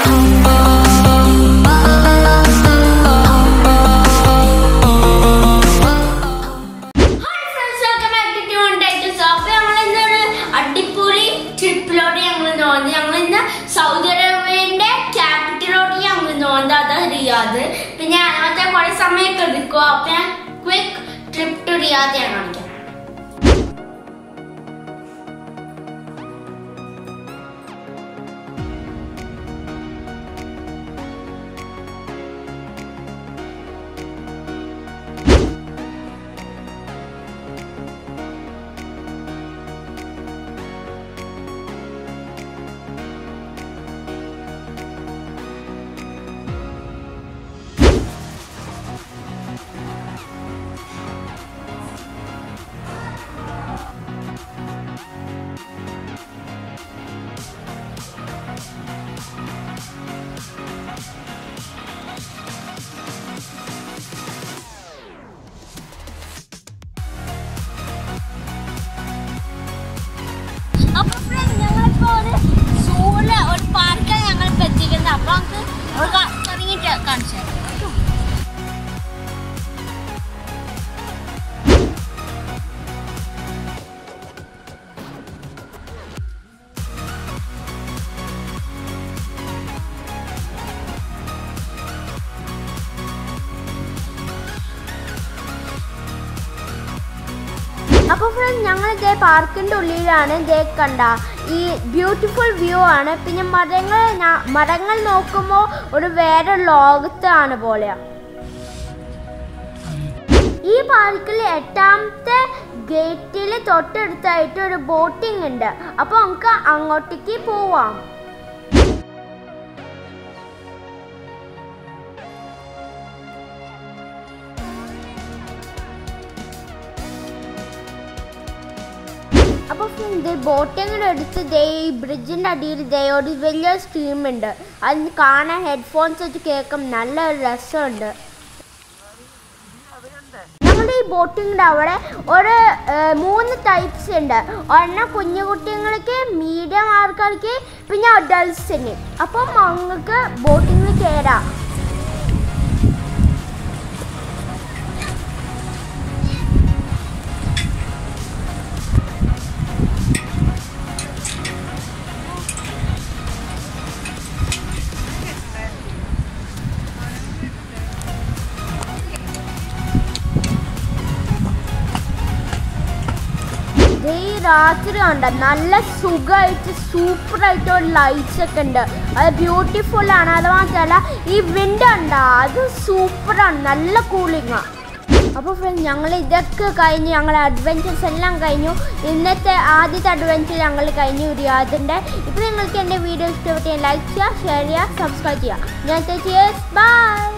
hi friends welcome back to tune Titus അപ്പോൾ ഞങ്ങൾ ഇന്നൊരു അടിപൊളി ട്രിപ്പിലോട്ട് ഞങ്ങൾ തോന്നി ഞങ്ങൾ ഇന്ന് സൗദി അറേബ്യന്റെ ക്യാപിറ്റലോട്ട് ഞങ്ങൾ തോന്നുന്നത് അതാണ് റിയാദ് പിന്നെ അതിനകത്തെ കുറെ സമയമൊക്കെ എടുക്കും അപ്പൊ ഞാൻ ക്വിക്ക് ട്രിപ്പ് ടു റിയാദ് ഞാൻ കാണിക്കാം അപ്പൊ ഫ്രണ്ട് ഞങ്ങളിപ്പോ ഒരു സൂല് ഒരു പാർക്കാണ് ഞങ്ങളിപ്പോ എത്തിക്കുന്നത് അപ്പൊ നമുക്ക് അവിടെ ഇറങ്ങിയിട്ട് കാണിച്ചു തരാം അപ്പോൾ ഫ്രണ്ട് ഞങ്ങൾ ഇതേ പാർക്കിൻ്റെ ഉള്ളിലാണ് ഇതേ കണ്ട ഈ ബ്യൂട്ടിഫുൾ വ്യൂ ആണ് പിന്നെ മരങ്ങൾ ഞാ- മരങ്ങൾ നോക്കുമ്പോൾ ഒരു വേറെ ലോകത്താണ് പോലെയാണ് ഈ പാർക്കിൽ എട്ടാമത്തെ ഗേറ്റിൽ തൊട്ടടുത്തായിട്ട് ഒരു ബോട്ടിംഗ് ഉണ്ട് അപ്പോൾ നമുക്ക് അങ്ങോട്ടേക്ക് പോവാം അപ്പോൾ ഇത് ബോട്ടിങ്ങിൻ്റെ അടുത്ത് ദേ ഈ ബ്രിഡ്ജിൻ്റെ അടിയിൽ ദേ ഒരു വലിയ സ്ട്രീം ഉണ്ട് അതിന് കാണാൻ ഹെഡ്ഫോൺസ് വെച്ച് കേൾക്കും നല്ല രസമുണ്ട് ഞങ്ങളുടെ ഈ ബോട്ടിങ്ങിൻ്റെ അവിടെ ഒരു ഏർ, മൂന്ന് ടൈപ്സ് ഉണ്ട് ഒരെണ്ണം കുഞ്ഞു കുട്ടികൾക്ക് മീഡിയം ആൾക്കാർക്ക് പിന്നെ അഡൾട്ട്സിന് അപ്പം നിങ്ങൾക്ക് ബോട്ടിങ്ങിൽ കയറാം ദേ ഈ രാത്രി ഉണ്ട് നല്ല സുഖമായിട്ട് സൂപ്പറായിട്ട് ഒരു ലൈറ്റ്സ് ഒക്കെ ഉണ്ട് അത് ബ്യൂട്ടിഫുൾ ആണ് അത് മാത്രമല്ല ഈ വിൻഡ് ഉണ്ടോ അത് സൂപ്പറാണ് നല്ല കൂളിംഗ് അപ്പോൾ ഫ്രണ്ട് ഞങ്ങൾ ഇതൊക്കെ കഴിഞ്ഞ് ഞങ്ങളെ അഡ്വഞ്ചേഴ്സ് എല്ലാം കഴിഞ്ഞു ഇന്നത്തെ ആദ്യത്തെ അഡ്വഞ്ചർ ഞങ്ങൾ കഴിഞ്ഞു റിയാദിൻ്റെ ഇപ്പോൾ നിങ്ങൾക്ക് എൻ്റെ വീഡിയോ ഇഷ്ടപ്പെട്ടാൽ ലൈക്ക് ചെയ്യുക ഷെയർ ചെയ്യുക സബ്സ്ക്രൈബ് ചെയ്യുക ഞാൻ ചേച്ചി ബൈ